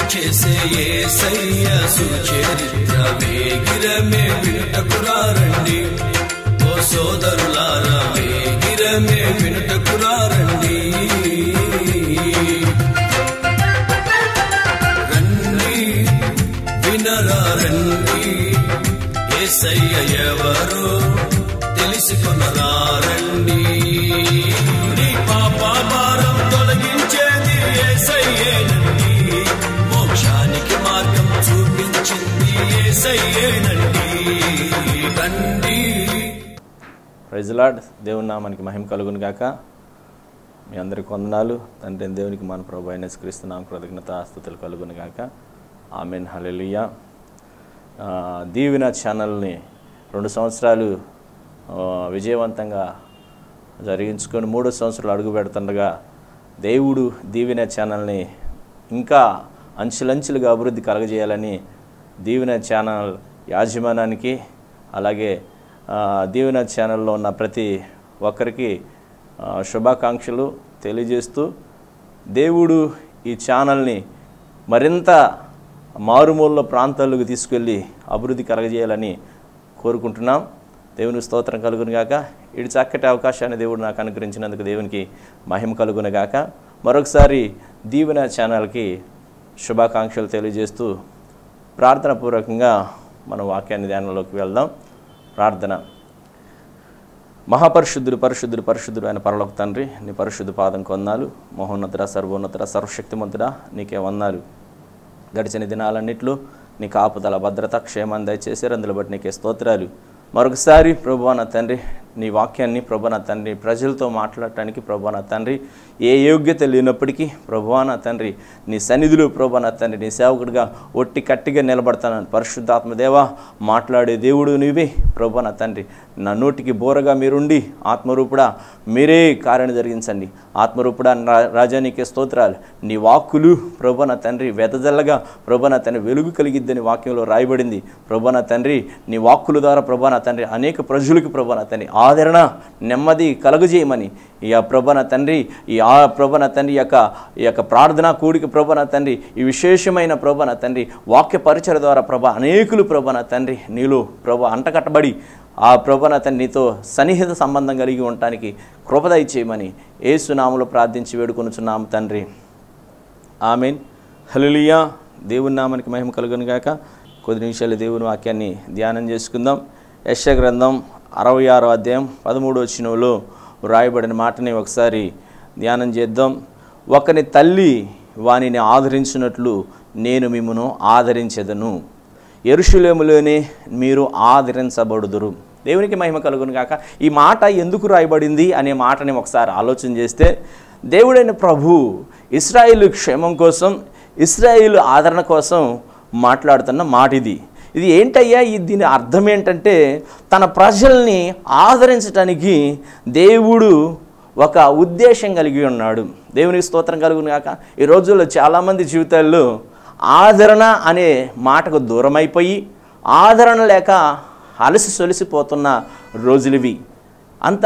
చేసే ఏసయ్య సుచరిత్ర వేగిరమే వినుటకురారండి ఓ సోదరులారా వేగిరమే వినుటకురారండి రండి వినరా రండి ఏసయ్య ఎవరు తెలుసుకునరా రండి నీ పాప భారం తొలగించేది ఏసయ్యేనండి మోక్షానికి మార్గం చూపించింది ఏసయ్యేనండి రండి ప్రైజ్లాడ్ దేవుని నామానికి మహిమ కలుగును గాక మీ అందరికి వందనాలు తండ్రి దేవునికి మన ప్రభు అయిన క్రీస్తున్నాం కృతజ్ఞత స్థుతులు కలుగును గాక ఆమెన్ హలెలుయ్య దీవిన ఛానల్ని రెండు సంవత్సరాలు ఆ, విజయవంతంగా జరిగించుకొని మూడో సంవత్సరాలు అడుగు పెడుతుండగా దేవుడు దీవెన ఛానల్ని ఇంకా అంచులంచులుగా అభివృద్ధి కలగజేయాలని దీవెన ఛానల్ యాజమాన్యానికి అలాగే ఆ, దీవెన ఛానల్లో ఉన్న ప్రతి ఒక్కరికి ఆ, శుభాకాంక్షలు తెలియజేస్తూ దేవుడు ఈ ఛానల్ని మరింత మారుమూల ప్రాంతాలకు తీసుకెళ్ళి అభివృద్ధి కలగజేయాలని కోరుకుంటున్నాం దేవుని స్తోత్రం కలుగును గాక ఇటు చక్కటి అవకాశాన్ని దేవుడు నాకు అనుగ్రహించినందుకు దేవునికి మహిమ కలుగును గాక మరొకసారి దీవెన ఛానల్కి శుభాకాంక్షలు తెలియజేస్తూ ప్రార్థనాపూర్వకంగా మన వాక్యాన్ని ధ్యానంలోకి వెళ్దాం ప్రార్థన మహాపరిశుద్ధుడు పరిశుద్ధుడు పరిశుద్ధుడు ఆయన పరలోక తండ్రి నీ పరిశుద్ధ పాదం కొందాలు మహోన్నతుడ సర్వోన్నతుడ సర్వశక్తిమంతుడా నీకే వందాలు గడిచిన దినాలన్నిట్లో నీ కాపుదల భద్రత క్షేమాన్ని దయచేసారు అందులో బట్టి నీకే స్తోత్రాలు మరొకసారి ప్రభు నా తండ్రి నీ వాక్యాన్ని ప్రభు నా తండ్రి ప్రజలతో మాట్లాడటానికి ప్రభు నా తండ్రి ఏ యోగ్యత లేనప్పటికీ ప్రభు నా తండ్రి నీ సన్నిధిలో ప్రభు నా తండ్రి నీ సేవకుడిగా ఒట్టి కట్టిగా నిలబడతానని పరిశుద్ధాత్మ దేవా మాట్లాడే దేవుడు నీవే ప్రభు నా తండ్రి నా నోటికి బోరగా మీరుండి ఆత్మరూపుడా మీరే కార్యం జరిగించండి ఆత్మరూపుడా రా- రాజా నీకే స్తోత్రాలు నీ వాక్కులు ప్రభు నా తండ్రి వెదజల్లగా ప్రభు నా తండ్రి వెలుగు కలిగిద్దని వాక్యంలో రాయబడింది ప్రభు నా తండ్రి నీ వాక్కుల ద్వారా ప్రభు నా తండ్రి అనేక ప్రజలకు ప్రభు నా తండ్రి ఆదరణ నెమ్మది కలుగజేయమని ఈ ఆ ప్రభు నా తండ్రి ఈ ఆ ప్రభు నా తండ్రి ఈ యొక్క ఈ యొక్క ప్రార్థనా కూడిక ప్రభు నా తండ్రి ఈ విశేషమైన ప్రభు నా తండ్రి వాక్య పరిచయ ద్వారా ప్రభ అనేకులు ప్రభు నా తండ్రి నీలో ప్రభు అంటకట్టబడి ఆ ప్రభు నా తండ్రి నీతో సన్నిహిత సంబంధం కలిగి ఉండటానికి కృపదయ చేయమని ఏసునామలో ప్రార్థించి వేడుకొనుచున్నాము తండ్రి ఆమెన్ హలులియా దేవుని నామానికి మహిమ కలుగును గాక కొద్ది నిమిషాలు దేవుని వాక్యాన్ని ధ్యానం చేసుకుందాం యశ గ్రంథం అరవై ఆరో అధ్యాయం పదమూడు వచ్చినలో వ్రాయబడిన మాటని ఒకసారి ధ్యానం చేద్దాం ఒకని తల్లి వానిని ఆదరించినట్లు నేను మిమ్మను ఆదరించెదను ఎరుషులేములోనే మీరు ఆదరించబడుదురు దేవునికి మహిమ కలుగును గాక ఈ మాట ఎందుకు రాయబడింది అనే మాటని ఒకసారి ఆలోచన చేస్తే దేవుడైన ప్రభు ఇస్రాయిల్ క్షేమం కోసం ఇస్రాయిల్ ఆదరణ కోసం మాట్లాడుతున్న మాట ఇది ఇది ఏంటయ్యా ఈ దీని అర్థం ఏంటంటే తన ప్రజల్ని ఆదరించటానికి దేవుడు ఒక ఉద్దేశం కలిగి ఉన్నాడు దేవునికి స్తోత్రం కలుగును కాక ఈ రోజుల్లో చాలామంది జీవితాల్లో ఆదరణ అనే మాటకు దూరమైపోయి ఆదరణ లేక అలసి సొలిసిపోతున్న రోజులివి అంత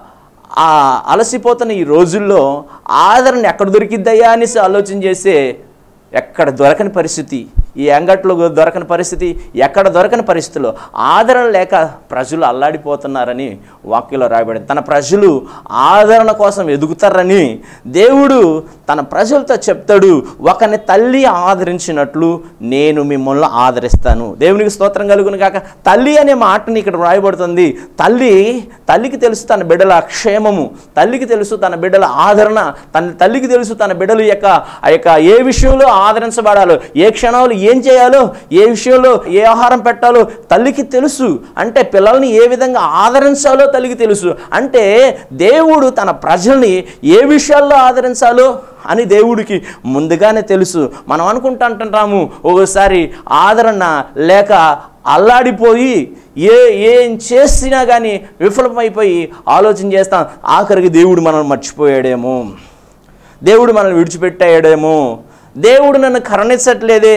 ఆ అలసిపోతున్న ఈ రోజుల్లో ఆదరణ ఎక్కడ దొరికిద్దయ్యా అనేసి ఆలోచన చేస్తే ఎక్కడ దొరకని పరిస్థితి ఈ అంగట్లో దొరకని పరిస్థితి ఎక్కడ దొరకని పరిస్థితిలో ఆదరణ లేక ప్రజలు అల్లాడిపోతున్నారని వాక్యంలో రాయబడింది తన ప్రజలు ఆదరణ కోసం ఎదుగుతారని దేవుడు తన ప్రజలతో చెప్తాడు ఒకని తల్లి ఆదరించినట్లు నేను మిమ్మల్ని ఆదరిస్తాను దేవునికి స్తోత్రం కలుగును కాక తల్లి అనే మాటని ఇక్కడ రాయబడుతుంది తల్లి తల్లికి తెలుసు తన బిడ్డల క్షేమము తల్లికి తెలుసు తన బిడ్డల ఆదరణ తన తల్లికి తెలుసు తన బిడ్డల యొక్క ఆ యొక్క ఏ విషయంలో ఆదరించబడాలో ఏ క్షణంలో ఏం చేయాలో ఏ విషయంలో ఏ ఆహారం పెట్టాలో తల్లికి తెలుసు అంటే పిల్లల్ని ఏ విధంగా ఆదరించాలో తల్లికి తెలుసు అంటే దేవుడు తన ప్రజల్ని ఏ విషయాల్లో ఆదరించాలో అని దేవుడికి ముందుగానే తెలుసు మనం అనుకుంటుంటాము ఒకసారి ఆదరణ లేక అల్లాడిపోయి ఏ ఏం చేసినా కానీ విఫలమైపోయి ఆలోచన చేస్తాం ఆఖరికి దేవుడు మనల్ని మర్చిపోయాడేమో దేవుడు మనల్ని విడిచిపెట్టాడేమో దేవుడు నన్ను కరుణించట్లేదే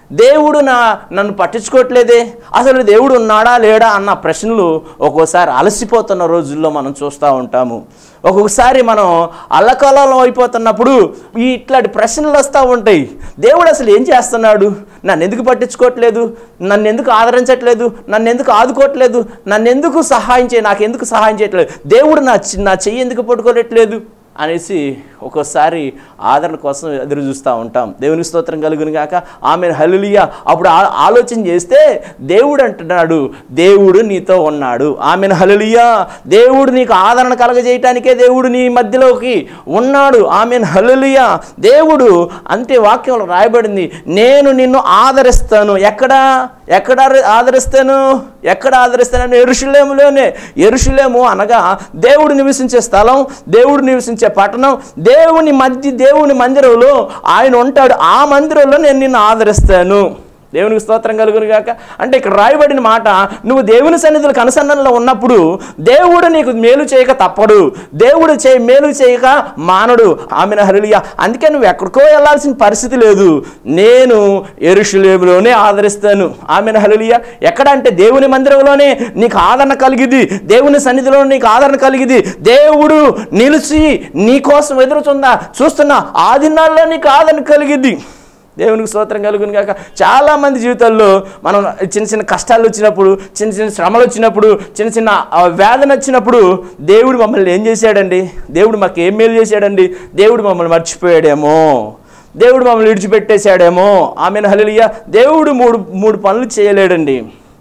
దేవుడు నా నన్ను పట్టించుకోవట్లేదే అసలు దేవుడు ఉన్నాడా లేడా అన్న ప్రశ్నలు ఒక్కోసారి అలసిపోతున్న రోజుల్లో మనం చూస్తూ ఉంటాము ఒక్కొక్కసారి మనం అల్లకల్లోలం అయిపోతున్నప్పుడు ఈ ఇట్లాంటి ప్రశ్నలు వస్తూ ఉంటాయి దేవుడు అసలు ఏం చేస్తున్నాడు నన్ను ఎందుకు పట్టించుకోవట్లేదు నన్ను ఎందుకు ఆదరించట్లేదు నన్ను ఎందుకు ఆదుకోవట్లేదు నన్ను ఎందుకు సహాయం చేయ నాకు ఎందుకు సహాయం చేయట్లేదు దేవుడు నా చి- నా చెయ్యి ఎందుకు పట్టుకోవట్లేదు అనేసి ఒక్కోసారి ఆదరణ కోసం ఎదురు చూస్తూ ఉంటాం దేవుని స్తోత్రం కలుగును గాక ఆమె హలులియా అప్పుడు ఆ- ఆలోచన చేస్తే దేవుడు అంటున్నాడు దేవుడు నీతో ఉన్నాడు ఆమెను హలులియా దేవుడు నీకు ఆదరణ కలగజేయటానికే దేవుడు నీ మధ్యలోకి ఉన్నాడు ఆమెను హలులియా దేవుడు అంటే వాక్యంలో రాయబడింది నేను నిన్ను ఆదరిస్తాను ఎక్కడ ఎక్కడ ఆదరిస్తాను ఎక్కడ ఆదరిస్తాను ఎరుషులేములోనే ఎరుషులేము అనగా దేవుడు నివసించే స్థలం దేవుడు నివసించే పట్టణం దేవుని మధ్య దేవుని మందిరంలో ఆయన ఉంటాడు ఆ మందిరంలో నేను నిన్ను ఆదరిస్తాను దేవునికి స్తోత్రం కలుగును గాక అంటే ఇక్కడ రాయబడిన మాట నువ్వు దేవుని సన్నిధులకు అనుసంధానంలో ఉన్నప్పుడు దేవుడు నీకు మేలు చేయక తప్పడు దేవుడు చే మేలు చేయక మానడు ఆమెను హరిలియా అందుకే నువ్వు ఎక్కడికో వెళ్ళాల్సిన పరిస్థితి లేదు నేను ఎరుషులేములోనే ఆదరిస్తాను ఆమెను హరిలియా ఎక్కడ అంటే దేవుని మందిరంలోనే నీకు ఆదరణ కలిగిది దేవుని సన్నిధిలో నీకు ఆదరణ కలిగిది దేవుడు నిలిచి నీ కోసం ఎదురుచుందా చూస్తున్నా ఆ దినాల్లో నీకు ఆదరణ కలిగిద్ది దేవునికి స్తోత్రం కలుగును కాక చాలా మంది జీవితాల్లో మనం చిన్న చిన్న కష్టాలు వచ్చినప్పుడు చిన్న చిన్న శ్రమలు వచ్చినప్పుడు చిన్న చిన్న ఆ, వేదన వచ్చినప్పుడు దేవుడు మమ్మల్ని ఏం చేశాడండి దేవుడు మాకు ఏం మేలు చేశాడండి దేవుడు మమ్మల్ని మర్చిపోయాడేమో దేవుడు మమ్మల్ని విడిచిపెట్టేశాడేమో ఆమెను హలియ దేవుడు మూడు మూడు పనులు చేయలేడండి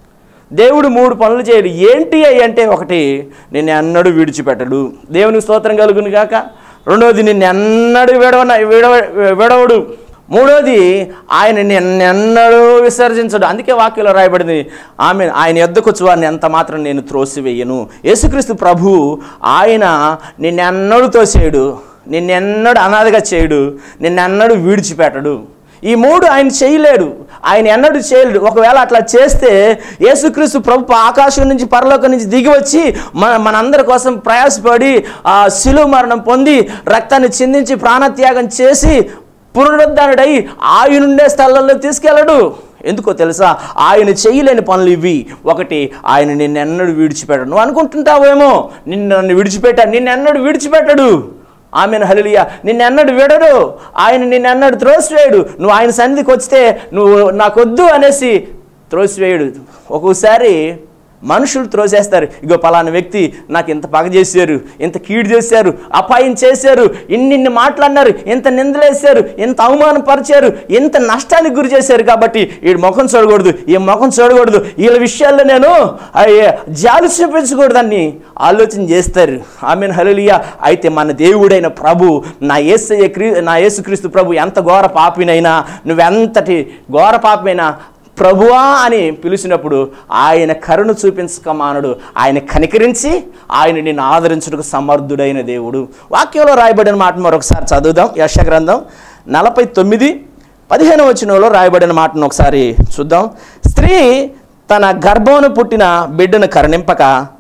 దేవుడు మూడు పనులు చేయడు ఏంటి అవి అంటే ఒకటి నిన్ను ఎన్నడూ విడిచిపెట్టడు దేవునికి స్తోత్రం కలుగును గాక రెండవది నిన్ను ఎన్నడూ విడవన విడవ విడవడు మూడోది ఆయన నిన్నెన్నడూ విసర్జించడు అందుకే వాక్యంలో రాయబడింది ఆమె ఆయన ఎద్దకొచ్చు వారిని ఎంత మాత్రం నేను త్రోసివేయను యేసుక్రీస్తు ప్రభు ఆయన నిన్నెన్నడూ తోసేయడు నిన్నెన్నడూ అనాథగా చేయడు నిన్నెన్నడూ విడిచిపెట్టడు ఈ మూడు ఆయన చేయలేడు ఆయన ఎన్నడూ చేయలేడు ఒకవేళ అట్లా చేస్తే యేసుక్రీస్తు ప్రభు ఆకాశం నుంచి పరలోకం నుంచి దిగి వచ్చి మన మనందరి కోసం ప్రయాసపడి ఆ శిలువ మరణం పొంది రక్తాన్ని చిందించి ప్రాణత్యాగం చేసి పునరుద్ధరణుడై ఆయనుండే స్థలంలో తీసుకెళ్ళడు ఎందుకో తెలుసా ఆయన చేయలేని పనులు ఇవి ఒకటి ఆయన నిన్నెన్నడూ విడిచిపెట్టడు నువ్వు అనుకుంటుంటావేమో నిన్ను నన్ను విడిచిపెట్టాడు నిన్నెన్నడూ విడిచిపెట్టడు ఆమెను హలిలియా నిన్నెన్నడు విడడు ఆయన నిన్నెన్నడు త్రోసివేయడు నువ్వు ఆయన సన్నిధికి వస్తే నువ్వు నాకొద్దు అనేసి త్రోసివేయడు ఒక్కోసారి మనుషులు త్రోసేస్తారు ఇగో పలానా వ్యక్తి నాకు ఇంత పగ చేశారు ఇంత కీడు చేశారు అపాయం చేశారు ఇన్నిన్ని మాట్లాడినారు ఇంత నిందలేశారు ఇంత అవమానపరిచారు ఇంత నష్టానికి గురి చేశారు కాబట్టి ఈ ముఖం చూడకూడదు ఈ ముఖం చూడకూడదు వీళ్ళ విషయాల్లో నేను అయ్యే జాలి చూపించకూడదని ఆలోచన చేస్తారు ఆమెను హలియా అయితే మన దేవుడైన ప్రభు నా యేసయ్య క్రీ నా యేసుక్రీస్తు ప్రభు ఎంత ఘోర పాపినైనా నువ్వెంతటి ఘోర పాపమైనా ప్రభువా అని పిలిచినప్పుడు ఆయన కరుణ చూపించక మానడు ఆయన కనికరించి ఆయన నిన్ను ఆదరించుటకు సమర్థుడైన దేవుడు వాక్యంలో రాయబడిన మాట మరొకసారి చదువుదాం యశ గ్రంథం నలభై తొమ్మిది పదిహేను వచనంలో రాయబడిన మాటను ఒకసారి చూద్దాం స్త్రీ తన గర్భమును పుట్టిన బిడ్డను కరుణింపక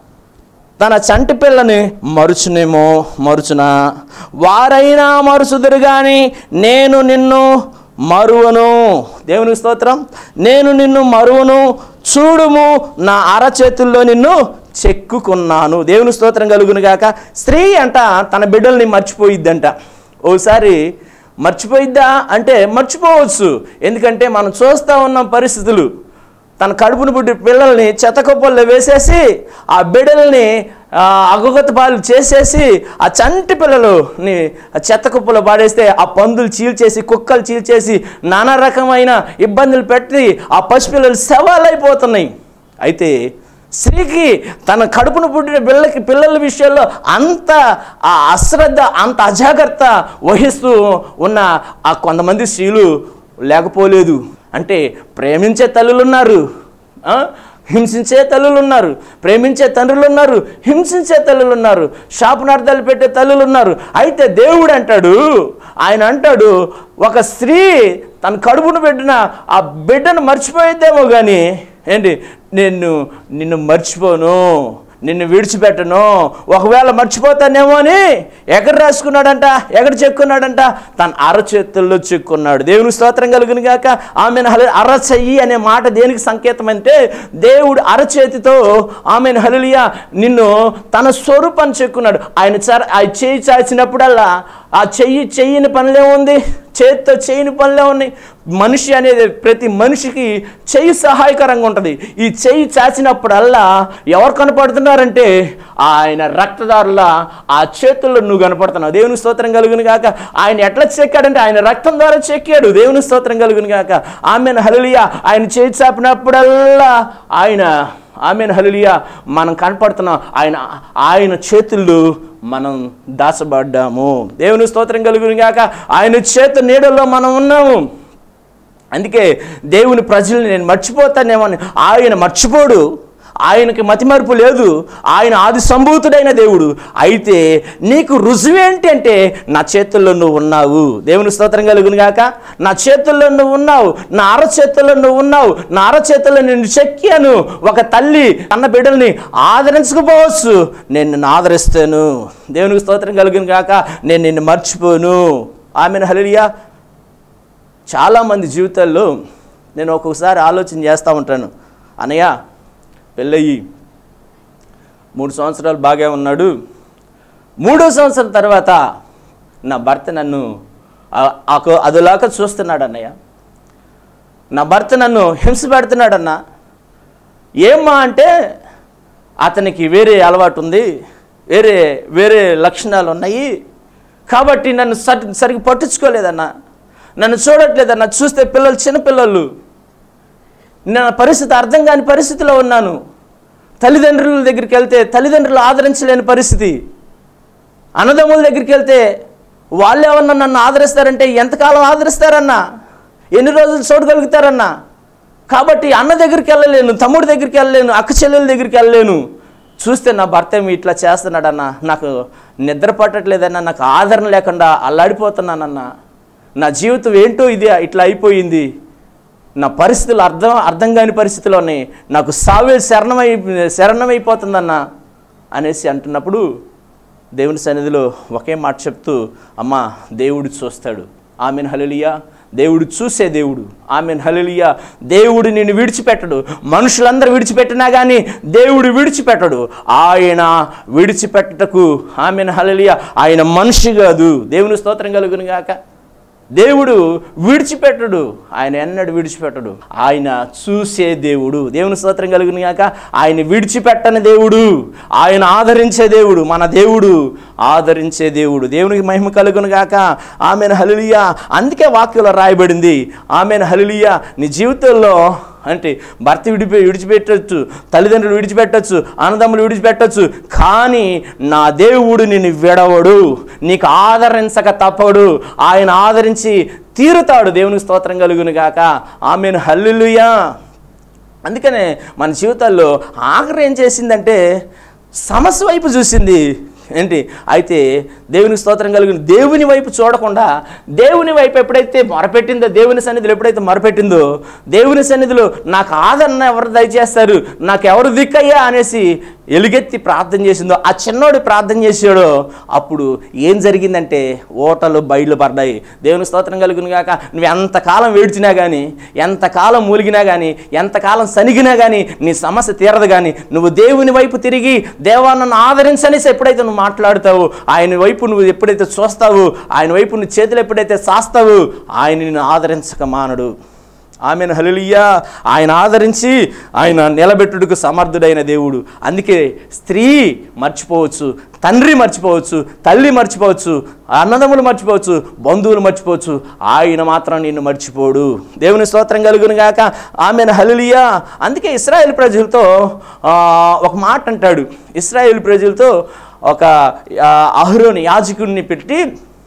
తన చంటి పిల్లని మరుచునేమో మరుచునా వారైనా మరుచుదురు కానీ నేను నిన్ను మరువను దేవునికి స్తోత్రం నేను నిన్ను మరువను చూడుము నా అరచేతుల్లో నిన్ను చెక్కుకున్నాను దేవుని స్తోత్రం కలుగును గాక స్త్రీ అంట తన బిడ్డల్ని మర్చిపోయిద్దంట ఓసారి మర్చిపోయిద్దా అంటే మర్చిపోవచ్చు ఎందుకంటే మనం చూస్తూ ఉన్న పరిస్థితులు తన కడుపును పుట్టి పిల్లల్ని చెత్తకొప్పల్లో వేసేసి ఆ బిడ్డల్ని అగుగత పాలు చేసేసి ఆ చంటి పిల్లలని ఆ చెత్త కుప్పలో పాడేస్తే ఆ పందులు చీల్చేసి కుక్కలు చీల్చేసి నానా రకమైన ఇబ్బందులు పెట్టి ఆ పసిపిల్లలు శవాలైపోతున్నాయి అయితే స్త్రీకి తన కడుపును పుట్టిన పిల్లలకి పిల్లల విషయంలో అంత ఆ అశ్రద్ధ అంత అజాగ్రత్త వహిస్తూ ఉన్న ఆ కొంతమంది స్త్రీలు లేకపోలేదు అంటే ప్రేమించే తల్లులు ఉన్నారు ఆ? హింసించే తల్లులు ఉన్నారు ప్రేమించే తండ్రులు ఉన్నారు హింసించే తల్లులు ఉన్నారు శాపనార్థాలు పెట్టే తల్లులు ఉన్నారు అయితే దేవుడు అంటాడు ఆయన అంటాడు ఒక స్త్రీ తన కడుపును పెట్టిన ఆ బిడ్డను మర్చిపోయిద్దేమో కానీ ఏంటి నేను నిన్ను మర్చిపోను నిన్ను విడిచిపెట్టను ఒకవేళ మర్చిపోతానేమో అని ఎక్కడ రాసుకున్నాడంట ఎక్కడ చెక్కున్నాడంట తన అరచేతుల్లో చెక్కున్నాడు దేవుని స్తోత్రం కలుగును గాక ఆమెను హలి అరచెయ్యి అనే మాట దేనికి సంకేతం అంటే దేవుడు అరచేతితో ఆమెను హలియా నిన్ను తన స్వరూపాన్ని చెక్కున్నాడు ఆయన చర ఆ చెయ్యి చాచినప్పుడల్లా ఆ చెయ్యి చెయ్యని పనులే ఉంది చేతితో చేయని పనులే ఉన్నాయి మనిషి అనేది ప్రతి మనిషికి చెయ్యి సహాయకరంగా ఉంటుంది ఈ చెయ్యి చాచినప్పుడల్లా ఎవరు కనపడుతున్నారంటే ఆయన రక్తదారుల ఆ చేతుల్లో నువ్వు కనపడుతున్నావు దేవుని స్తోత్రం కలుగును గాక ఆయన ఎట్లా చెక్కాడంటే ఆయన రక్తం ద్వారా చెక్కాడు దేవుని స్తోత్రం కలుగును గాక ఆమెను హలియా ఆయన చేయి చాపినప్పుడల్లా ఆయన ఆమెను హలియా మనం కనపడుతున్నాం ఆయన ఆయన చేతుల్లో మనం దాచబడ్డాము దేవుని స్తోత్రం కలుగును గాక ఆయన చేతు నీడల్లో మనం ఉన్నాము అందుకే దేవుని ప్రజల్ని నేను మర్చిపోతానేమో అని ఆయన మర్చిపోడు ఆయనకి మతిమరుపు లేదు ఆయన ఆది సంభూతుడైన దేవుడు అయితే నీకు రుజువేంటి అంటే నా చేతుల్లో నువ్వు ఉన్నావు దేవుని స్తోత్రం కలుగును గాక నా చేతుల్లో నువ్వు ఉన్నావు నా అరచేతుల్లో నువ్వు ఉన్నావు నా అరచేతుల్లో నేను చెక్కాను ఒక తల్లి అన్న బిడ్డల్ని ఆదరించకపోవచ్చు నేను నిన్ను ఆదరిస్తాను దేవునికి స్తోత్రం కలుగును గాక నేను నిన్ను మర్చిపోను ఆమెను హలియా చాలామంది జీవితాల్లో నేను ఒక్కొక్కసారి ఆలోచన చేస్తూ ఉంటాను అనయ్య పెళ్ళయి మూడు సంవత్సరాలు బాగా ఉన్నాడు మూడో సంవత్సరం తర్వాత నా భర్త నన్ను ఆ- ఆ- అదిలాగా చూస్తున్నాడు అన్నయ్య నా భర్త నన్ను హింస పెడుతున్నాడన్న ఏమ్మా అంటే అతనికి వేరే అలవాటు ఉంది వేరే వేరే లక్షణాలు ఉన్నాయి కాబట్టి నన్ను సరి సరిగ్గా పట్టించుకోలేదన్న నన్ను చూడట్లేదన్న చూస్తే పిల్లలు చిన్నపిల్లలు నా పరిస్థితి అర్థం కాని పరిస్థితిలో ఉన్నాను తల్లిదండ్రుల దగ్గరికి వెళ్తే తల్లిదండ్రులు ఆదరించలేని పరిస్థితి అన్నదమ్ముల దగ్గరికి వెళ్తే వాళ్ళు ఏమన్నా నన్ను ఆదరిస్తారంటే ఎంతకాలం ఆదరిస్తారన్నా ఎన్ని రోజులు చూడగలుగుతారన్నా కాబట్టి అన్న దగ్గరికి వెళ్ళలేను తమ్ముడి దగ్గరికి వెళ్ళలేను అక్క చెల్లెల దగ్గరికి వెళ్ళలేను చూస్తే నా భర్త ఏమి ఇట్లా చేస్తున్నాడన్నా నాకు నిద్ర పట్టట్లేదన్నా నాకు ఆదరణ లేకుండా అల్లాడిపోతున్నానన్నా నా జీవితం ఏంటో ఇది ఇట్లా అయిపోయింది నా పరిస్థితులు అర్థం అర్థం కాని పరిస్థితిలో ఉన్నాయి నాకు సావే శరణమై శరణమైపోతుందన్న అనేసి అంటున్నప్పుడు దేవుని సన్నిధిలో ఒకే మాట చెప్తూ అమ్మా దేవుడు చూస్తాడు ఆమెను హలియా దేవుడు చూసే దేవుడు ఆమెను హలియా దేవుడు నిన్ను విడిచిపెట్టడు మనుషులందరూ విడిచిపెట్టినా కానీ దేవుడు విడిచిపెట్టడు ఆయన విడిచిపెట్టటకు ఆమెను హలియా ఆయన మనిషి కాదు దేవుని స్తోత్రం కలుగును గాక దేవుడు విడిచిపెట్టడు ఆయన ఎన్నడు విడిచిపెట్టడు ఆయన చూసే దేవుడు దేవుని స్తోత్రం కలుగును గాక ఆయన విడిచిపెట్టని దేవుడు ఆయన ఆదరించే దేవుడు మన దేవుడు ఆదరించే దేవుడు దేవునికి మహిమ కలుగును గాక ఆమెను హలిలియా అందుకే వాక్యంలో రాయబడింది ఆమెను హలిలియా నీ జీవితంలో అంటే భర్త విడిపి విడిచిపెట్టచ్చు తల్లిదండ్రులు విడిచిపెట్టచ్చు అన్నదమ్ములు విడిచిపెట్టచ్చు కానీ నా దేవుడు నిన్ను విడవడు నీకు ఆదరించక తప్పడు ఆయన ఆదరించి తీరుతాడు దేవునికి స్తోత్రం కలుగును గాక ఆమెను హల్లుయా అందుకనే మన జీవితాల్లో ఆఖరి ఏం చేసిందంటే సమస్య వైపు చూసింది ఏంటి అయితే దేవునికి స్తోత్రం కలిగిన దేవుని వైపు చూడకుండా దేవుని వైపు ఎప్పుడైతే మొరపెట్టిందో దేవుని సన్నిధిలో ఎప్పుడైతే మొరపెట్టిందో దేవుని సన్నిధిలో నాకు ఆదరణ ఎవరు దయచేస్తారు నాకు ఎవరు దిక్కయ్యా అనేసి ఎలుగెత్తి ప్రార్థన చేసిందో ఆ చిన్నోడు ప్రార్థన చేసాడో అప్పుడు ఏం జరిగిందంటే ఓటలు బయలు పడ్డాయి దేవుని స్తోత్రం కలుగును గాక నువ్వు ఎంతకాలం వేడ్చినా కానీ ఎంతకాలం మూలిగినా కానీ ఎంతకాలం సనిగినా కానీ నీ సమస్య తీరదు కానీ నువ్వు దేవుని వైపు తిరిగి దేవా నన్ను ఆదరించనేసి ఎప్పుడైతే నువ్వు మాట్లాడుతావు ఆయన వైపు నువ్వు ఎప్పుడైతే చూస్తావు ఆయన వైపు నువ్వు చేతులు ఎప్పుడైతే సాస్తావు ఆయన నిన్ను ఆదరించక మానడు ఆమెను హలియా ఆయన ఆదరించి ఆయన నిలబెట్టుడుకు సమర్థుడైన దేవుడు అందుకే స్త్రీ మర్చిపోవచ్చు తండ్రి మర్చిపోవచ్చు తల్లి మర్చిపోవచ్చు అన్నదమ్ములు మర్చిపోవచ్చు బంధువులు మర్చిపోవచ్చు ఆయన మాత్రం నిన్ను మర్చిపోడు దేవుని స్తోత్రం కలుగును గాక ఆమెను హలియా అందుకే ఇస్రాయేల్ ప్రజలతో ఆ, ఒక మాట అంటాడు ఇస్రాయేల్ ప్రజలతో ఒక ఆ, అహరోని యాజకుడిని పెట్టి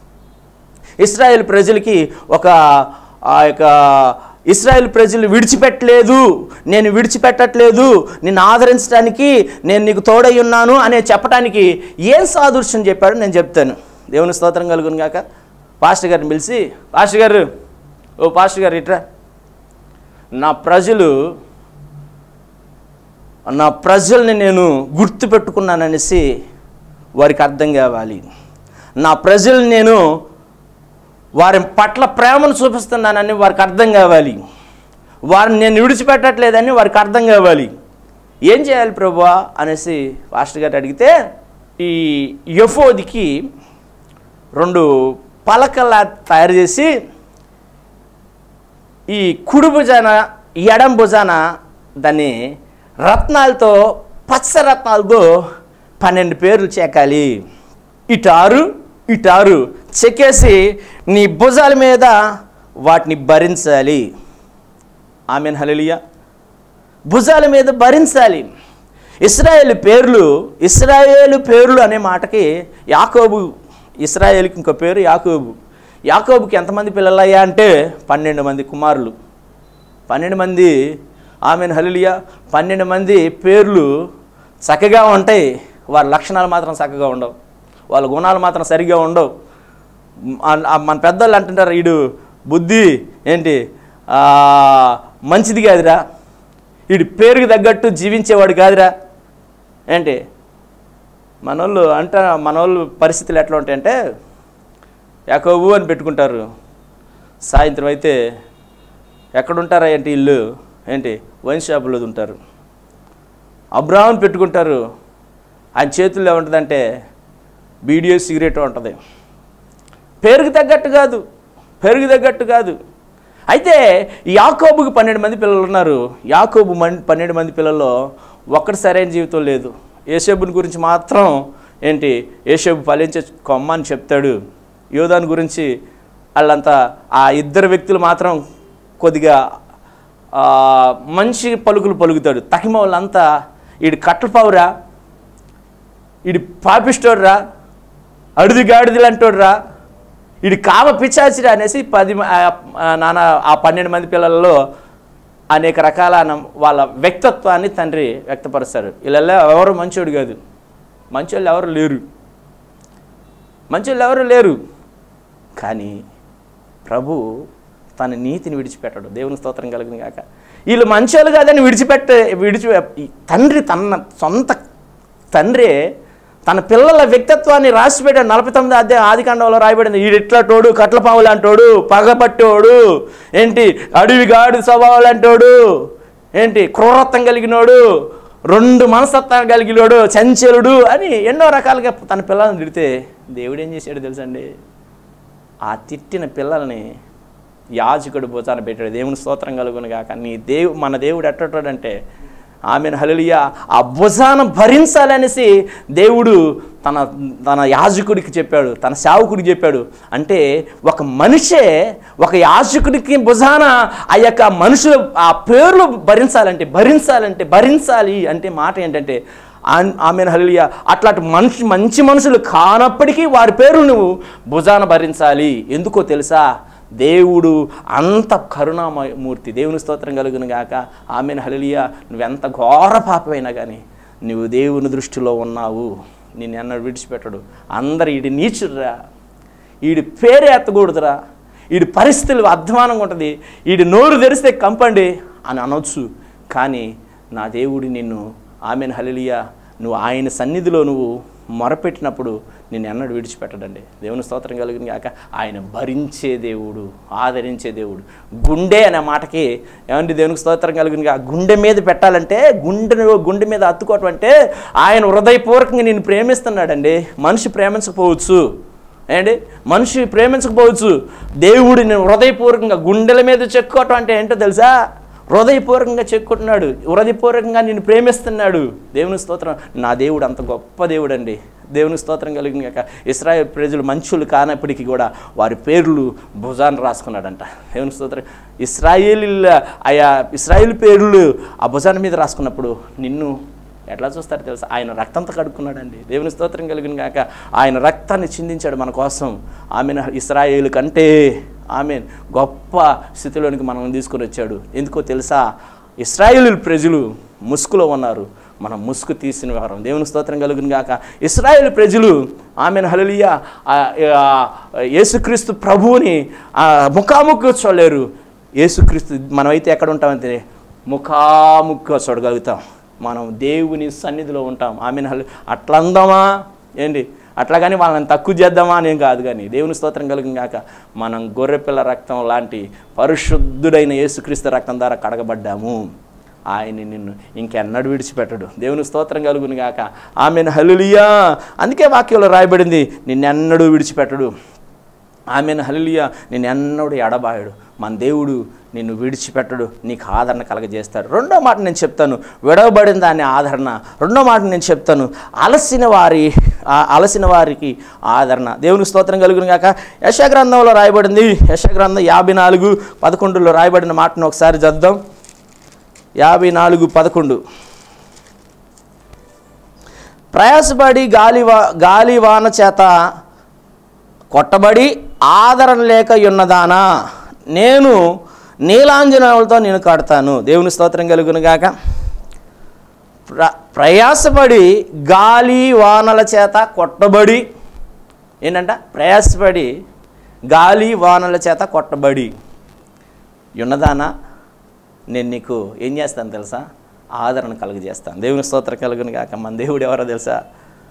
ఇస్రాయేల్ ప్రజలకి ఒక ఆ యొక్క ఇస్రాయేల్ ప్రజలు విడిచిపెట్టలేదు నేను విడిచిపెట్టట్లేదు నిన్ను ఆదరించడానికి నేను నీకు తోడై ఉన్నాను అనే చెప్పడానికి ఏం సాదృశ్యం చెప్పాడో నేను చెప్తాను దేవుని స్తోత్రం కలుగును గాక పాస్టర్ గారిని పిలిచి పాస్టర్ గారు ఓ పాస్టర్ గారు ఇట్రా నా ప్రజలు నా ప్రజల్ని నేను గుర్తుపెట్టుకున్నాననేసి వారికి అర్థం కావాలి నా ప్రజల్ని నేను వారి పట్ల ప్రేమను చూపిస్తున్నానని వారికి అర్థం కావాలి వారిని నేను విడిచిపెట్టట్లేదని వారికి అర్థం కావాలి ఏం చేయాలి ప్రభువా అనేసి పాస్టర్ గారు అడిగితే ఈ యఫోదికి రెండు పలకల్లా తయారు చేసి ఈ కుడి భుజాన ఎడం భుజాన దాన్ని రత్నాలతో పచ్చ రత్నాలతో పన్నెండు పేర్లు చేకాలి ఇటారు ఇటారు చెక్కేసి నీ భుజాల మీద వాటిని భరించాలి ఆమెన్ హలలియా భుజాల మీద భరించాలి ఇస్రాయేల్ పేర్లు ఇస్రాయేలు పేర్లు అనే మాటకి యాకోబు ఇస్రాయేల్కి ఇంకో పేరు యాకోబు యాకోబుకి ఎంతమంది పిల్లలయ్యా అంటే పన్నెండు మంది కుమారులు పన్నెండు మంది ఆమెను హలిలియా పన్నెండు మంది పేర్లు చక్కగా ఉంటాయి వారి లక్షణాలు మాత్రం చక్కగా ఉండవు వాళ్ళ గుణాలు మాత్రం సరిగా ఉండవు మన ఆ మన పెద్దోళ్ళు అంటుంటారు ఈడు బుద్ధి ఏంటి ఆ, మంచిది కాదురా వీడి పేరుకి తగ్గట్టు జీవించేవాడు కాదురా ఏంటి మనోళ్ళు అంట మనోళ్ళు పరిస్థితులు ఎట్లా ఉంటాయంటే యాకోబు అని పెట్టుకుంటారు సాయంత్రం అయితే ఎక్కడుంటారా ఏంటి ఇల్లు ఏంటి వైన్ షాపులో ఉంటారు అబ్రాహ్మణ్ పెట్టుకుంటారు ఆయన చేతుల్లో ఏముంటుందంటే బీడియో సిగరెట్ ఉంటుంది పేరుకి తగ్గట్టు కాదు పేరుకి తగ్గట్టు కాదు అయితే యాకోబుకి పన్నెండు మంది పిల్లలు ఉన్నారు యాకోబు మన్ పన్నెండు మంది పిల్లల్లో ఒక్కటి సరైన జీవితం లేదు ఏషేబుని గురించి మాత్రం ఏంటి ఏషేబు ఫలించే కొమ్మ అని చెప్తాడు యోధాని గురించి వాళ్ళంతా ఆ ఇద్దరు వ్యక్తులు మాత్రం కొద్దిగా ఆ, మంచి పలుకులు పలుకుతాడు తకిమ వాళ్ళంతా ఈడు కట్టపావురా ఈడు పాపిస్తోడ్రా అడిది గాడిదలు అంటోడ్రా ఈడు కామ పిచాచిరా అనేసి పది మ- ఆ, ఆ, నాన్న ఆ పన్నెండు మంది పిల్లలలో అనేక రకాల నం- వాళ్ళ వ్యక్తిత్వాన్ని తండ్రి వ్యక్తపరుస్తారు వీళ్ళల్లో ఎవరు మంచోడు కాదు మంచోళ్ళు ఎవరు లేరు మంచోళ్ళు ఎవరు లేరు కానీ ప్రభు తన నీతిని విడిచిపెట్టడు దేవుని స్తోత్రం కలిగిన కాక వీళ్ళు మంచోళ్ళు కాదని విడిచిపెట్ట విడిచి తండ్రి తన సొంత తండ్రి తన పిల్లల వ్యక్తిత్వాన్ని రాసిపెట్టాడు నలభై తొమ్మిది అధ్యాయం ఆది కాండంలో రాయబడింది ఈడు ఇట్లటోడు కట్లపావు లాంటోడు పగపట్టోడు ఏంటి అడవి గాడి స్వభావం లాంటోడు ఏంటి క్రూరత్వం కలిగినోడు రెండు మనస్తత్వం కలిగినోడు చంచలుడు అని ఎన్నో రకాలుగా తన పిల్లల్ని తిడితే దేవుడు ఏం చేశాడు తెలుసండి ఆ తిట్టిన పిల్లల్ని యాజకుడు భుజాన పెట్టాడు దేవుని స్తోత్రం కలుగును గాక నీ దేవు మన దేవుడు ఎట్టటాడంటే ఆమెను హలియా ఆ భుజాన భరించాలనేసి దేవుడు తన తన యాజకుడికి చెప్పాడు తన సేవకుడికి చెప్పాడు అంటే ఒక మనిషే ఒక యాజకుడికి భుజాన ఆ యొక్క మనుషులు ఆ పేర్లు భరించాలంటే భరించాలంటే భరించాలి అంటే మాట ఏంటంటే ఆమె హలియా అట్లాంటి మనిషి మంచి మనుషులు కానప్పటికీ వారి పేరు నువ్వు భుజాన భరించాలి ఎందుకో తెలుసా దేవుడు అంత కరుణామూర్తి దేవుని స్తోత్రం కలుగును గాక ఆమెను హలియా నువ్వెంత ఘోర పాపమైనా కానీ నువ్వు దేవుని దృష్టిలో ఉన్నావు నిన్ను ఎన్నడూ విడిచిపెట్టడు అందరు ఈడి నీచుడురా ఈడి పేరు ఎత్తకూడదురా ఈడి పరిస్థితులు అధ్వానంగా ఉంటుంది ఈడి నోరు తెరిస్తే కంపండి అని అనొచ్చు కానీ నా దేవుడు నిన్ను ఆమెను హలియా నువ్వు ఆయన సన్నిధిలో నువ్వు మొరపెట్టినప్పుడు నిన్ను ఎన్నడూ విడిచిపెట్టడండి దేవుని స్తోత్రం కలిగిన కాక ఆయన భరించే దేవుడు ఆదరించే దేవుడు గుండె అనే మాటకి ఏమండి దేవునికి స్తోత్రం కలిగిన కాక గుండె మీద పెట్టాలంటే గుండె గుండె మీద అత్తుకోవటం అంటే ఆయన హృదయపూర్వకంగా నేను ప్రేమిస్తున్నాడండి మనిషి ప్రేమించకపోవచ్చు ఏంటి మనిషి ప్రేమించకపోవచ్చు దేవుడు నేను హృదయపూర్వకంగా గుండెల మీద చెక్కుకోవటం అంటే ఏంటో తెలుసా హృదయపూర్వకంగా చెక్కుంటున్నాడు హృదయపూర్వకంగా నేను ప్రేమిస్తున్నాడు దేవుని స్తోత్రం నా దేవుడు అంత గొప్ప దేవుడు అండి దేవుని స్తోత్రం కలిగిన కాక ఇస్రాయేల్ ప్రజలు మంచులు కానప్పటికీ కూడా వారి పేర్లు భుజాన్ని రాసుకున్నాడంట దేవుని స్తోత్రం ఇస్రాయేల్ ఆయా ఇస్రాయేల్ పేర్లు ఆ భుజాన్ని మీద రాసుకున్నప్పుడు నిన్ను ఎట్లా చూస్తారు తెలుసా ఆయన రక్తంతో కడుక్కున్నాడండి దేవుని స్తోత్రం కలిగిన కాక ఆయన రక్తాన్ని చిందించాడు మన కోసం ఆమెను ఇస్రాయేలు కంటే ఆమె గొప్ప స్థితిలోనికి మనం తీసుకొని వచ్చాడు ఎందుకో తెలుసా ఇస్రాయేలు ప్రజలు ముసుగులో ఉన్నారు మనం ముసుగు తీసిన వారం దేవుని స్తోత్రం కలుగును గాక ఇస్రాయేల్ ప్రజలు ఆమెను హలలియా యేసుక్రీస్తు ప్రభువుని ఆ, ముఖాముఖి చూడలేరు యేసుక్రీస్తు మనమైతే ఎక్కడ ఉంటామంటే ముఖాముఖిగా చూడగలుగుతాం మనం దేవుని సన్నిధిలో ఉంటాం ఆమె అట్లా అందామా ఏంటి అట్లా కానీ వాళ్ళని తక్కువ చేద్దామా అని ఏం కాదు కానీ దేవుని స్తోత్రం కలిగిన కాక మనం గొర్రెపిల్ల రక్తం లాంటి పరిశుద్ధుడైన యేసుక్రీస్తు రక్తం ద్వారా కడగబడ్డాము ఆయన నిన్ను ఇంకెన్నడు విడిచిపెట్టడు దేవుని స్తోత్రం కలుగును గాక ఆమెను హలులియా అందుకే వాక్యంలో రాయబడింది నిన్నెన్నడూ విడిచిపెట్టడు ఆమెను హలిలియా నేను ఎన్నడూ ఎడబాయడు మన దేవుడు నిన్ను విడిచిపెట్టడు నీకు ఆదరణ కలగజేస్తాడు రెండో మాట నేను చెప్తాను విడవబడిన దాని ఆదరణ రెండో మాట నేను చెప్తాను అలసిన వారి ఆ అలసిన వారికి ఆదరణ దేవుని స్తోత్రం కలుగును గాక యశగ్రంథంలో రాయబడింది యశగ్రంథం యాభై నాలుగు పదకొండులో రాయబడిన మాటను ఒకసారి చద్దాం యాభై నాలుగు పదకొండు ప్రయాసపడి గాలి వా గాలి వాన చేత కొట్టబడి ఆదరణ లేక ఉన్నదానా నేను నీలాంజనాలతో నేను కడతాను దేవుని స్తోత్రం కలుగును గాక ప్ర ప్రయాసపడి గాలి వానల చేత కొట్టబడి ఏంటంట ప్రయాసపడి గాలి వానల చేత కొట్టబడి ఉన్నదానా నేను నీకు ఏం చేస్తాను తెలుసా ఆదరణ కలుగజేస్తాను దేవుని స్తోత్రం కలుగును కాక మన దేవుడు ఎవరో తెలుసా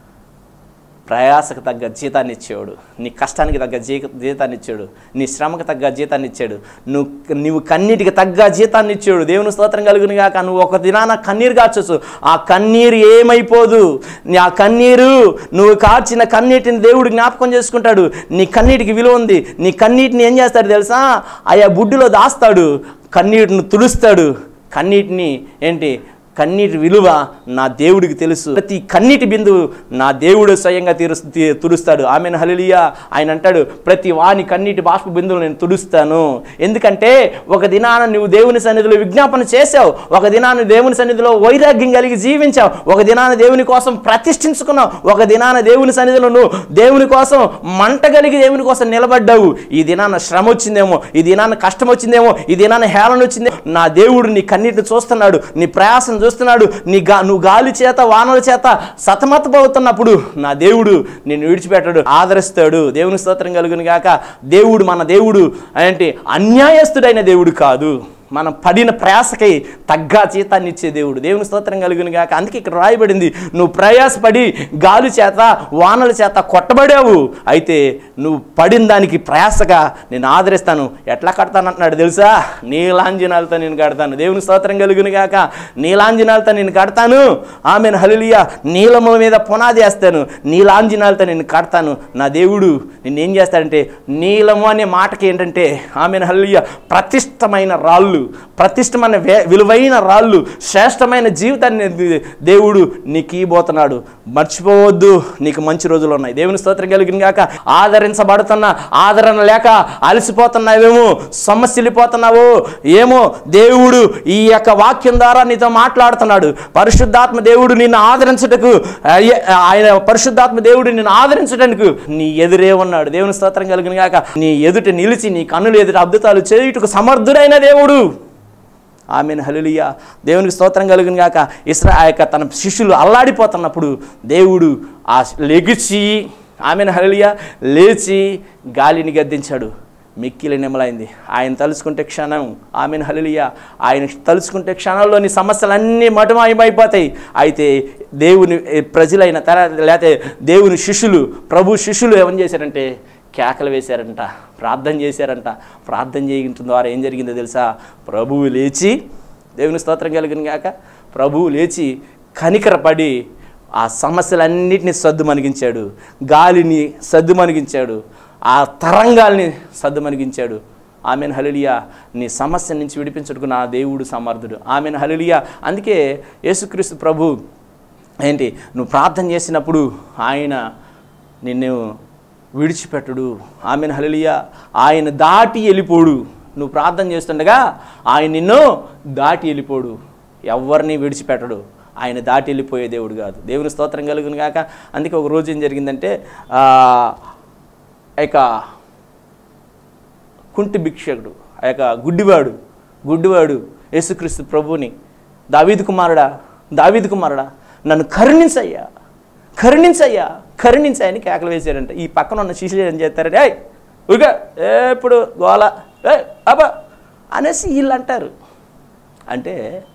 ప్రయాసకు తగ్గ జీతాన్ని ఇచ్చేవాడు నీ కష్టానికి తగ్గ జీ జీతాన్ని ఇచ్చాడు నీ శ్రమకు తగ్గ జీతాన్ని ఇచ్చాడు నువ్వు నువ్వు కన్నీటికి తగ్గ జీతాన్ని ఇచ్చాడు దేవుని స్తోత్రం కలుగును కాక నువ్వు ఒక దినాన కన్నీరు కాచొచ్చు ఆ కన్నీరు ఏమైపోదు నీ ఆ కన్నీరు నువ్వు కార్చిన కన్నీటిని దేవుడు జ్ఞాపకం చేసుకుంటాడు నీ కన్నీటికి విలువ ఉంది నీ కన్నీటిని ఏం చేస్తాడు తెలుసా ఆయా బుడ్డిలో దాస్తాడు కన్నీటిని తుడుస్తాడు కన్నీటిని ఏంటి కన్నీటి విలువ నా దేవుడికి తెలుసు ప్రతి కన్నీటి బిందువు నా దేవుడు స్వయంగా తీరు తీ- తుడుస్తాడు ఆమెను హలిలియా ఆయన అంటాడు ప్రతి వాని కన్నీటి బాష్ప బిందువులు నేను తుడుస్తాను ఎందుకంటే ఒక దినాన నువ్వు దేవుని సన్నిధిలో విజ్ఞాపన చేసావు ఒక దినాన దేవుని సన్నిధిలో వైరాగ్యం కలిగి జీవించావు ఒక దినాన దేవుని కోసం ప్రతిష్ఠించుకున్నావు ఒక దినాన దేవుని సన్నిధిలో నువ్వు దేవుని కోసం మంట కలిగి దేవుని కోసం నిలబడ్డావు ఈ దినాన శ్రమ వచ్చిందేమో ఈ దినాన కష్టం వచ్చిందేమో ఈ దినాన హేళన వచ్చిందేమో నా దేవుడు నీ కన్నీటిని చూస్తున్నాడు నీ ప్రయాసం చూస్తున్నాడు నీ గా నువ్వు గాలి చేత వానల చేత సతమతమవుతున్నప్పుడు నా దేవుడు నిన్ను విడిచిపెట్టాడు ఆదరిస్తాడు దేవుని స్తోత్రం కలుగును గాక దేవుడు మన దేవుడు ఏంటి అన్యాయస్తుడైన దేవుడు కాదు మనం పడిన ప్రయాసకై తగ్గ జీతాన్ని ఇచ్చే దేవుడు దేవుని స్తోత్రం కలుగును గాక అందుకే ఇక్కడ రాయబడింది నువ్వు ప్రయాసపడి గాలి చేత వానల చేత కొట్టబడావు అయితే నువ్వు పడిన దానికి ప్రయాసగా నేను ఆదరిస్తాను ఎట్లా కడతాను అంటున్నాడు తెలుసా నీలాంజనాలతో నేను కడతాను దేవుని స్తోత్రం కలుగును గాక నీలాంజనాలతో నేను కడతాను ఆమెను హలిలియా నీలము మీద పునాది వేస్తాను నీలాంజనాలతో నేను కడతాను నా దేవుడు నిన్ను ఏం చేస్తాడంటే నీలము అనే మాటకి ఏంటంటే ఆమెను హలిలియా ప్రతిష్టమైన రాళ్ళు ప్రతిష్టమైన వే- విలువైన రాళ్ళు శ్రేష్టమైన జీవితాన్ని దే- దేవుడు నీకు ఇవ్వబోతున్నాడు మర్చిపోవద్దు నీకు మంచి రోజులు ఉన్నాయి దేవుని స్తోత్రం కలిగిన గాక ఆదరించబడుతున్న ఆదరణ లేక అలసిపోతున్నావేమో సమస్యలిపోతున్నావు ఏమో దేవుడు ఈ యొక్క వాక్యం ద్వారా నీతో మాట్లాడుతున్నాడు పరిశుద్ధాత్మ దేవుడు నిన్ను ఆదరించుటకు అయ్య- ఆయన పరిశుద్ధాత్మ దేవుడు నిన్ను ఆదరించడానికి నీ ఎదురే ఉన్నాడు దేవుని స్తోత్రం కలిగిన గాక నీ ఎదుట నిలిచి నీ కన్నులు ఎదుట అద్భుతాలు చేయుటకు సమర్థుడైన దేవుడు ఆమెను హలులియా దేవునికి స్తోత్రం కలిగిన గాక ఇస్రా ఆ యొక్క తన శిష్యులు అల్లాడిపోతున్నప్పుడు దేవుడు ఆ లెగిచి ఆమెను హలులియా లేచి గాలిని గద్దించాడు మిక్కిలి నిమ్మలైంది ఆయన తలుచుకుంటే క్షణం ఆమెను హలులియా ఆయన తలుచుకుంటే క్షణంలోని సమస్యలన్నీ మటుమాయమైపోతాయి అయితే దేవుని ఏ, ప్రజలైన తర్వాత లేకపోతే దేవుని శిష్యులు ప్రభు శిష్యులు ఏమని చేశారంటే కేకలు వేశారంట ప్రార్థన చేశారంట ప్రార్థన చేయటం ద్వారా ఏం జరిగిందో తెలుసా ప్రభువు లేచి దేవుని స్తోత్రం కలిగిన గాక ప్రభువు లేచి కనికరపడి ఆ సమస్యలన్నిటిని సద్దు మణిగించాడు గాలిని సద్దు మణిగించాడు ఆ తరంగాల్ని సద్దు మణిగించాడు ఆమెను హలిలియా నీ సమస్య నుంచి విడిపించుటకు నా దేవుడు సమర్థుడు ఆమెను హలిలియా అందుకే యేసుక్రీస్తు ప్రభు ఏంటి నువ్వు ప్రార్థన చేసినప్పుడు ఆయన నిన్ను విడిచిపెట్టడు ఆమెను హలిలియా ఆయన దాటి వెళ్ళిపోడు నువ్వు ప్రార్థన చేస్తుండగా ఆయన నిన్ను దాటి వెళ్ళిపోడు ఎవరిని విడిచిపెట్టడు ఆయన దాటి వెళ్ళిపోయే దేవుడు కాదు దేవుని స్తోత్రం కలుగును గాక అందుకే ఒక రోజు ఏం జరిగిందంటే ఆ యొక్క కుంటి భిక్షకుడు ఆ యొక్క గుడ్డివాడు గుడ్డివాడు యేసుక్రీస్తు ప్రభువుని దావీదు కుమారుడా దావీదు కుమారుడా నన్ను కరుణించయ్యా కరుణించయ్యా కరుణించాయని కేకలు వేశారంట ఈ పక్కన ఉన్న శిష్యులు ఏం చేస్తారంటే ఏయ్ ఉగ ఎప్పుడు గోల ఏ అబ్బా అనేసి వీళ్ళు అంటారు అంటే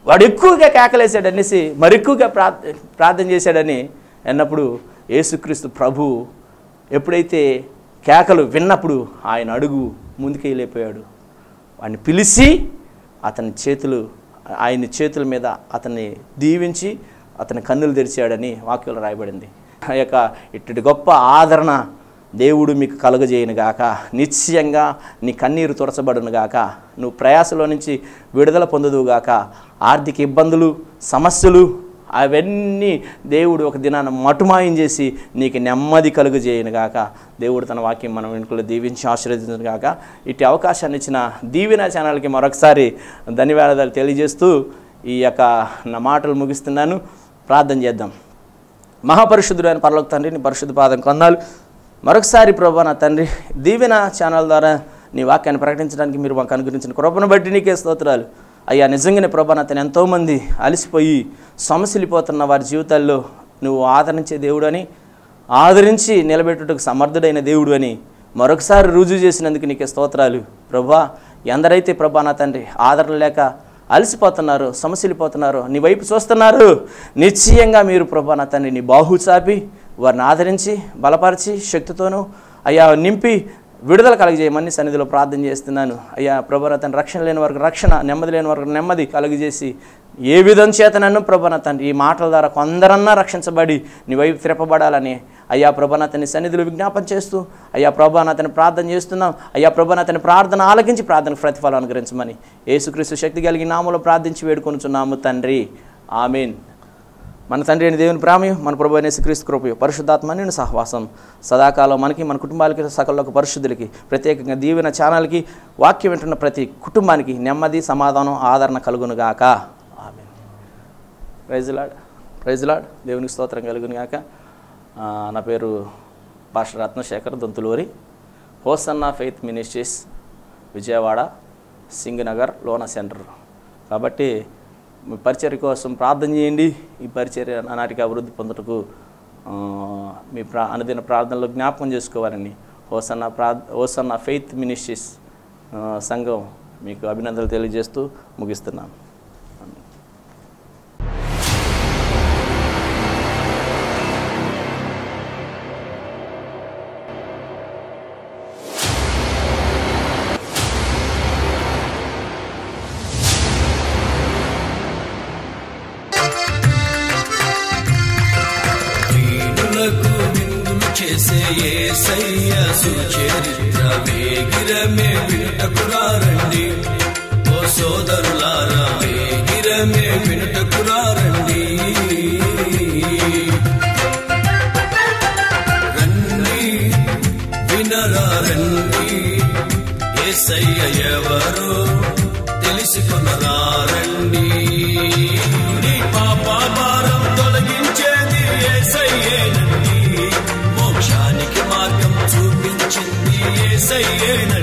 వాడు ఎక్కువగా కేకలేశాడు అనేసి మరి ఎక్కువగా ప్రా ప్రార్థన చేశాడని అన్నప్పుడు యేసుక్రీస్తు ప్రభు ఎప్పుడైతే కేకలు విన్నప్పుడు ఆయన అడుగు ముందుకు వెళ్ళిపోయాడు వాడిని పిలిచి అతని చేతులు ఆయన చేతుల మీద అతన్ని దీవించి అతని కన్నులు తెరిచాడని వాక్యంలో రాయబడింది ఆ యొక్క ఇట్టడి గొప్ప ఆదరణ దేవుడు మీకు కలుగజేయను గాక నిశ్చయంగా నీ కన్నీరు తురచబడును గాక నువ్వు ప్రయాసలో నుంచి విడుదల పొందుదువు గాక ఆర్థిక ఇబ్బందులు సమస్యలు అవన్నీ దేవుడు ఒక దినాన మటుమాయం చేసి నీకు నెమ్మది కలుగజేయను గాక దేవుడు తన వాక్యం మనం వెనుకలు దీవించి ఆశీర్వదించను గాక ఇటు అవకాశాన్ని ఇచ్చిన దీవెన ఛానల్కి మరొకసారి ధన్యవాదాలు తెలియజేస్తూ ఈ యొక్క నా మాటలు ముగిస్తున్నాను ప్రార్థన చేద్దాం మహాపరిశుద్ధుడైన పరలోక తండ్రి నీ పరిశుద్ధ పాదం కొందాలు మరొకసారి ప్రభా నా తండ్రి దీవెన ఛానల్ ద్వారా నీ వాక్యాన్ని ప్రకటించడానికి మీరు మాకు అనుగ్రహించిన కృపను బట్టి నీకే స్తోత్రాలు అయ్యా నిజంగానే ప్రభా నా తను ఎంతోమంది అలసిపోయి సమస్యలిపోతున్న వారి జీవితాల్లో నువ్వు ఆదరించే దేవుడు అని ఆదరించి నిలబెట్టుటకు సమర్థుడైన దేవుడు అని మరొకసారి రుజువు చేసినందుకు నీకే స్తోత్రాలు ప్రభా ఎందరైతే ప్రభా నా తండ్రి ఆదరణ లేక అలసిపోతున్నారు సమస్యలిపోతున్నారు నీ వైపు చూస్తున్నారు నిశ్చయంగా మీరు ప్రభా నా తండ్రి నీ బాహు చాపి వారిని ఆదరించి బలపరిచి శక్తితోనూ అయ్యా నింపి విడుదల కలగజేయమని సన్నిధిలో ప్రార్థన చేస్తున్నాను అయ్యా ప్రభు నా తండ్రి రక్షణ లేని వారికి రక్షణ నెమ్మది లేని వారికి నెమ్మది కలుగజేసి ఏ విధం చేత నన్ను ప్రభు నా తండ్రి ఈ మాటల ద్వారా కొందరన్నా రక్షించబడి నీ వైపు తిరపబడాలని అయ్యా ప్రభానాథని సన్నిధిలో విజ్ఞాపన చేస్తూ అయ్యా ప్రభానాథని ప్రార్థన చేస్తున్నాం అయ్యా ప్రభానాథని ప్రార్థన ఆలకించి ప్రార్థనకు ప్రతిఫలం అనుగ్రహించమని యేసుక్రీస్తు శక్తి కలిగి నామలో ప్రార్థించి వేడుకొనుచున్నాము తండ్రి ఆమెన్ మన తండ్రి అయిన దేవుని ప్రామయం మన ప్రభు అయిన యేసుక్రీస్తు కృపయు పరిశుద్ధాత్మ నేను సహవాసం సదాకాలం మనకి మన కుటుంబాలకి సకలకు పరిశుద్ధులకి ప్రత్యేకంగా దీవెన ఛానల్కి వాక్యం వింటున్న ప్రతి కుటుంబానికి నెమ్మది సమాధానం ఆదరణ కలుగునుగాక ఆమెన్ ప్రైజ్లాడ్ ప్రైజ్లాడ్ దేవునికి స్తోత్రం కలుగునుగాక ఆ, నా పేరు pastor Ratnasekhar Donthuluri Hosanna Faith Ministries Vijayawada Singhnagar లోన సెంటర్ కాబట్టి మీ పరిచర్య కోసం ప్రార్థన చేయండి ఈ పరిచర్య నాటికి అభివృద్ధి పొందుటకు ఆ, మీ ప్రా అనుదిన ప్రార్థనలో జ్ఞాపకం చేసుకోవాలని హోసన్న ప్రా హోసన్న ఫెయిత్ మినిస్ట్రీస్ ఆ, సంఘం మీకు అభినందనలు తెలియజేస్తూ ముగిస్తున్నాను వీణులకు విందులు చేసే ఏసయ్య సుచరిత్ర వేగిరమే వినుటకురారండి ఓ సోదరులారా వేగిరమే వినుటకురారండి రండి వినరా రండి ఏసయ్య ఎవరో తెలుసుకునరా రండి నీ పాప భారం తొలగించేది ఏసయ్యేనండి మోక్షానికి మార్గం చూపించింది ఏసయ్యేనండి